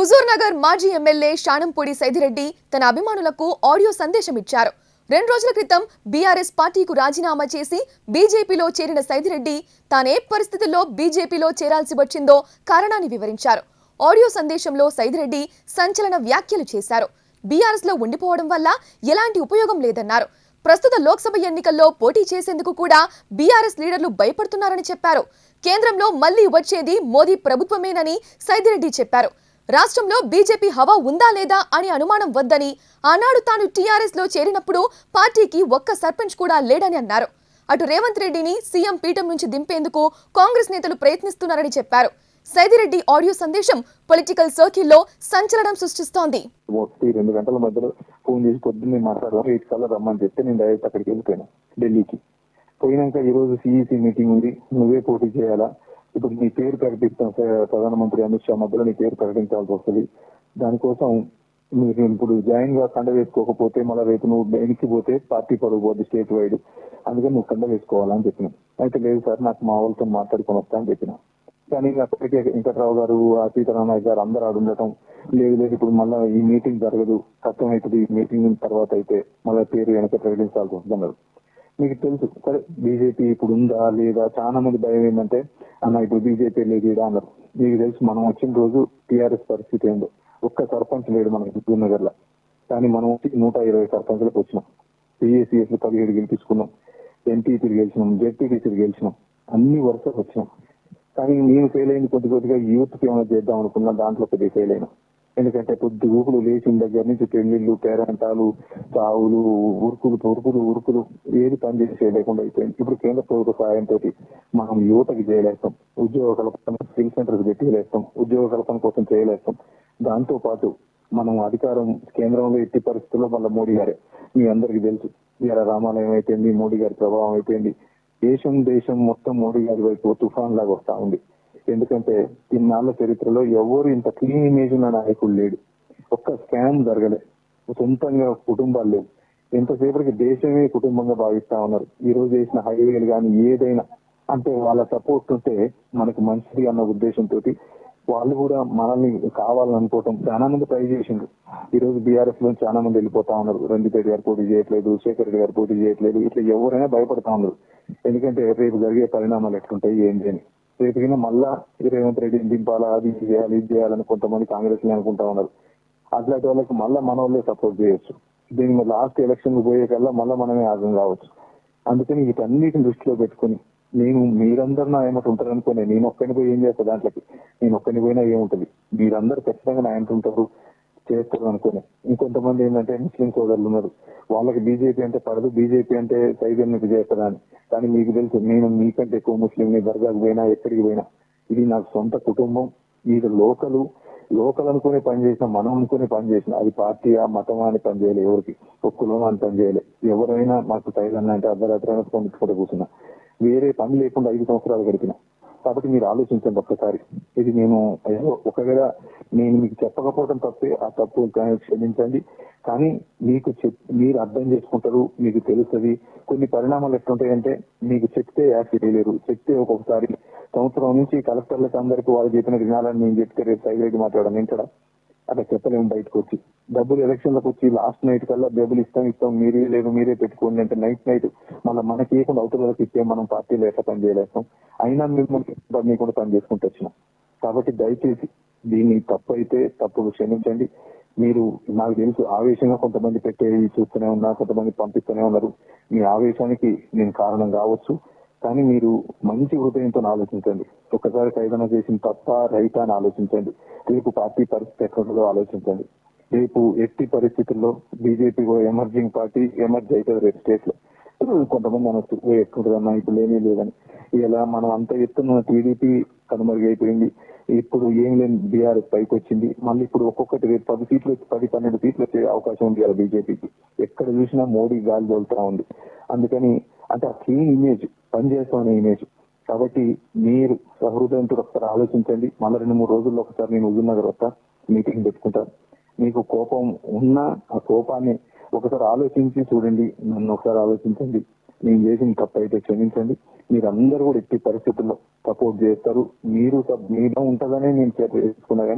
హుజూర్ నగర్ మాజీ ఎమ్మెల్యే షానంపూడి సైదిరెడ్డి తన అభిమానులకు ఆడియో సందేశం ఇచ్చారు రెండు రోజుల క్రితం బీఆర్ఎస్ పార్టీకు రాజీనామా చేసి బీజేపీలో చేరిన సైదిరెడ్డి తానే పరిస్థితుల్లో బీజేపీలో చేరాల్సి వచ్చిందో కారణాన్ని వివరించారు ఆడియో సందేశంలో సైదిరెడ్డి సంచలన వ్యాఖ్యలు చేశారు బీఆర్ఎస్ లో ఉండిపోవడం వల్ల ఎలాంటి ఉపయోగం లేదన్నారు ప్రస్తుత లోక్సభ ఎన్నికల్లో పోటీ చేసేందుకు కూడా బీఆర్ఎస్ లీడర్లు భయపడుతున్నారని చెప్పారు కేంద్రంలో మళ్లీ వచ్చేది మోదీ ప్రభుత్వమేనని సైదిరెడ్డి చెప్పారు రాష్ట్రంలో బీజేపీ హవా ఉందా లేదా అని అనుమానం వద్దని ఆనాడు తాను టీఆర్ఎస్ లో చేరినప్పుడు పార్టీకి ఒక్క సర్పంచ్ కూడా లేడని అన్నారు అటు రేవంత్ రెడ్డిని సీఎం పీఠం నుంచి దింపేందుకు కాంగ్రెస్ నేతలు ప్రయత్నిస్తున్నారని చెప్పారు సైదిరెడ్డి ఆడియో సందేశం పొలిటికల్ సర్కిల్లో సంచలనం సృష్టిస్తోంది ఒకటి రెండు గంటల మధ్యలో ఫోన్ చేసి పొద్దున్నే మాట్లాడదాం ఎయిట్ కల్లా రమ్మని చెప్తే నేను డైరెక్ట్ అక్కడికి వెళ్ళిపోయాను ఢిల్లీకి పోయినాక ఈ రోజు సిఈసి మీటింగ్ ఉంది నువ్వే పోటీ చేయాలా ఇప్పుడు నీ పేరు ప్రకటిస్తాం సార్ ప్రధానమంత్రి అమిత్ షా మధ్యలో నీ పేరు ప్రకటించాల్సి వస్తుంది దానికోసం మీరు ఇప్పుడు జాయిన్ గా కండ వేసుకోకపోతే మళ్ళీ రేపు నువ్వు వెనక్కి పోతే పార్టీ పరుగు పోద్ది స్టేట్ వైడ్ అందుకని నువ్వు కండ వేసుకోవాలని చెప్పిన అయితే లేదు సార్ నాకు మా వాళ్ళతో మాట్లాడుకొని వస్తా అని చెప్పిన కానీ అప్పటికే వెంకట్రావు గారు ఆ సీతారామయ్య గారు అందరూ ఆడు ఉండటం లేదు లేదు ఇప్పుడు మళ్ళీ ఈ మీటింగ్ జరగదు కష్టం అవుతుంది ఈ మీటింగ్ తర్వాత అయితే మళ్ళీ పేరు వెనక ప్రకటించాల్సి వస్తుంది అన్నారు మీకు తెలుసు సరే బీజేపీ ఇప్పుడు ఉందా లేదా చాలా మంది భయం ఏంటంటే అన్న ఇప్పుడు బీజేపీ లేదు ఈడ అన్నారు మీకు తెలుసు మనం వచ్చిన రోజు టీఆర్ఎస్ పరిస్థితి ఏందో ఒక్క సర్పంచ్ లేడు మన హుజూర్ నగర్ లో కానీ మనం వచ్చి నూట ఇరవై సర్పంచ్లకు వచ్చినాం పిఏసీఎస్ పదిహేడు గెలిపించుకున్నాం ఎంపీపీలు గెలిచినాం జెడ్పీటీసీలు గెలిచినాం అన్ని వరుసలు వచ్చినాం కానీ నేను ఫెయిల్ అయింది కొద్ది కొద్దిగా యూత్ కి ఏమైనా చేద్దాం అనుకున్నా దాంట్లో కొద్దిగా ఫెయిల్ అయినా ఎందుకంటే పొద్దు ఊపులు లేచిన దగ్గర నుంచి పెళ్లిళ్ళు పేరంటాలు చావులు ఉరుకులు ఉరుకులు ఉరుకులు ఏది పని చేసి లేకుండా అయిపోయింది ఇప్పుడు కేంద్ర ప్రభుత్వ సహాయంతో మనం యువతకి చేయలేస్తాం ఉద్యోగ కల్పన స్కిల్ సెంటర్స్ పెట్టలేస్తాం ఉద్యోగ కల్పన కోసం చేయలేస్తాం దాంతో పాటు మనం అధికారం కేంద్రంలో ఎట్టి పరిస్థితుల్లో మళ్ళీ మోడీ గారే మీ అందరికి తెలుసు ఇవాళ రామాలయం అయిపోయింది మోడీ గారి ప్రభావం అయిపోయింది దేశం దేశం మొత్తం మోడీ గారి వైపు తుఫాన్ లాగా వస్తా ఉంది ఎందుకంటే ఇన్నాళ్ళ చరిత్రలో ఎవరు ఇంత క్లీన్ ఇమేజ్ ఉన్న నాయకుడు లేడు ఒక్క స్కామ్ జరగలే సొంతంగా కుటుంబాలు లేవు ఎంతసేపటికి దేశమే కుటుంబంగా భావిస్తా ఉన్నారు ఈ రోజు చేసిన హైవేలు కానీ ఏదైనా అంటే వాళ్ళ సపోర్ట్ ఉంటే మనకు మంచిది అన్న ఉద్దేశంతో వాళ్ళు కూడా మనల్ని కావాలనుకోవటం చాలా మంది ట్రై చేసిండ్రు ఈ రోజు బీఆర్ఎస్ లో చాలా మంది వెళ్ళిపోతా ఉన్నారు రంజిపేట గారు పోటీ చేయట్లేదు శేఖర్ రెడ్డి గారు పోటీ చేయట్లేదు ఇట్లా ఎవరైనా భయపడతా ఉన్నారు ఎందుకంటే రేపు జరిగే పరిణామాలు ఎట్లుంటాయి ఏంటి అని రేపు కింద మళ్ళా ఈ రేవంత్ రెడ్డిని దింపాలా అది ఇది చేయాలి ఇది చేయాలని కొంతమంది కాంగ్రెస్ అనుకుంటా ఉన్నారు అట్లాంటి వాళ్ళకి మళ్ళా మన వాళ్ళే సపోర్ట్ చేయొచ్చు దీని లాస్ట్ ఎలక్షన్ పోయే కల్లా మళ్ళా మనమే ఆగం కావచ్చు అందుకని వీటన్నిటిని దృష్టిలో పెట్టుకుని నేను మీరందరూ నా ఏమంటే ఉంటారు అనుకునే నేను ఒక్కని పోయి ఏం చేస్తా దాంట్లోకి నేను ఒక్కని పోయినా ఏముంటది మీరందరూ ఖచ్చితంగా నా వెంట ఉంటారు చేస్తారు అనుకునే ఇంకొంతమంది ఏంటంటే ముస్లిం సోదరులు ఉన్నారు వాళ్ళకి బీజేపీ అంటే పడదు బీజేపీ అంటే సైతం మీకు చేస్తారా అని కానీ మీకు తెలుసు నేను మీకంటే ఎక్కువ ముస్లింని దర్గాకు పోయినా ఎక్కడికి పోయినా ఇది నాకు సొంత కుటుంబం ఇది లోకలు లోకల్ అనుకునే పని చేసిన మనం అనుకునే పని చేసిన అది పార్టీ ఆ మతం అని పని చేయలే ఎవరికి ఒక్కలో అని పని చేయలే ఎవరైనా మాకు తైలన్న అంటే అర్ధరాత్రి ఫోన్ కూడా కూర్చున్నా వేరే పని లేకుండా ఐదు సంవత్సరాలు గడిపిన కాబట్టి మీరు ఆలోచించండి ఒక్కసారి ఇది నేను ఏదో ఒకవేళ నేను మీకు చెప్పకపోవడం తప్పే ఆ తప్పు కా- క్షమించండి కానీ మీకు చెప్ మీరు అర్థం చేసుకుంటారు మీకు తెలుస్తుంది కొన్ని పరిణామాలు ఎట్లుంటాయంటే మీకు చెప్తే యాక్ట్ చేయలేరు చెప్తే ఒక్కొక్కసారి సంవత్సరం నుంచి కలెక్టర్లకు అందరికీ వాళ్ళు చెప్పిన వినాలని నేను చెప్తే రేపు సైలెంట్ మాట్లాడడం ఏంటడా అట్లా చెప్పలేము బయటకు వచ్చి డబ్బులు ఎలక్షన్లకు వచ్చి లాస్ట్ నైట్ కల్లా డబ్బులు ఇస్తాం ఇస్తాం మీరే లేదు మీరే పెట్టుకోండి అంటే నైట్ నైట్ మళ్ళీ మనకి ఇవ్వకుండా అవతలకి ఇస్తే మనం పార్టీలో ఎట్లా పని చేయలేస్తాం అయినా మిమ్మల్ని కూడా పని చేసుకుంటూ వచ్చినాం కాబట్టి దయచేసి దీన్ని తప్పు అయితే తప్పు క్షమించండి మీరు నాకు తెలుసు ఆవేశంగా కొంతమంది పెట్టేది చూస్తూనే ఉన్నా కొంతమంది పంపిస్తూనే ఉన్నారు మీ ఆవేశానికి నేను కారణం కావచ్చు కానీ మీరు మంచి హృదయంతో ఆలోచించండి ఒక్కసారి ఏదైనా చేసిన తప్ప రైతా అని ఆలోచించండి రేపు పార్టీ పరిస్థితి ఎట్లుంటుందో ఆలోచించండి రేపు ఎట్టి పరిస్థితుల్లో బీజేపీ ఎమర్జింగ్ పార్టీ ఎమర్జ్ అవుతుంది రేపు స్టేట్ లో ఇప్పుడు కొంతమంది అనొచ్చు "ఏ, ఎట్లుంటుందన్నా ఇప్పుడు ఏమీ లేదని ఇలా మనం అంత ఎత్తున టీడీపీ కనుమరుగైపోయింది ఇప్పుడు ఏం లేని బీఆర్ఎస్ పైకి వచ్చింది మళ్ళీ ఇప్పుడు ఒక్కొక్కటి రేపు పది సీట్లు వచ్చి పది పన్నెండు సీట్లు వచ్చే అవకాశం ఉంది ఇలా బీజేపీకి ఎక్కడ చూసినా మోడీ గాలి తోలుతా ఉంది అందుకని అంటే ఆ క్లీన్ ఇమేజ్ పనిచేస్తామనే ఇమేజ్ కాబట్టి మీరు సహృదయంతో ఒకసారి ఆలోచించండి మళ్ళీ రెండు మూడు రోజుల్లో ఒకసారి నేను హుజూర్ నగర్ వస్తా మీటింగ్ పెట్టుకుంటాను మీకు కోపం ఉన్నా ఆ కోపాన్ని ఒకసారి ఆలోచించి చూడండి నన్ను ఒకసారి ఆలోచించండి నేను చేసిన తప్పు అయితే క్షమించండి మీరందరూ కూడా ఎట్టి పరిస్థితుల్లో సపోర్ట్ చేస్తారు మీరు సబ్- మీలో ఉంటుందనే నేను చేసుకున్నా కానీ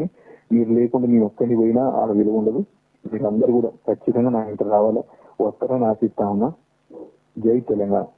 మీరు లేకుండా మీ ఒక్కడిని పోయినా ఆడ విలువ ఉండదు మీరు అందరు కూడా ఖచ్చితంగా నా ఇంటర్ రావాలా వస్తారని ఆశిస్తా ఉన్నా జై తెలంగాణ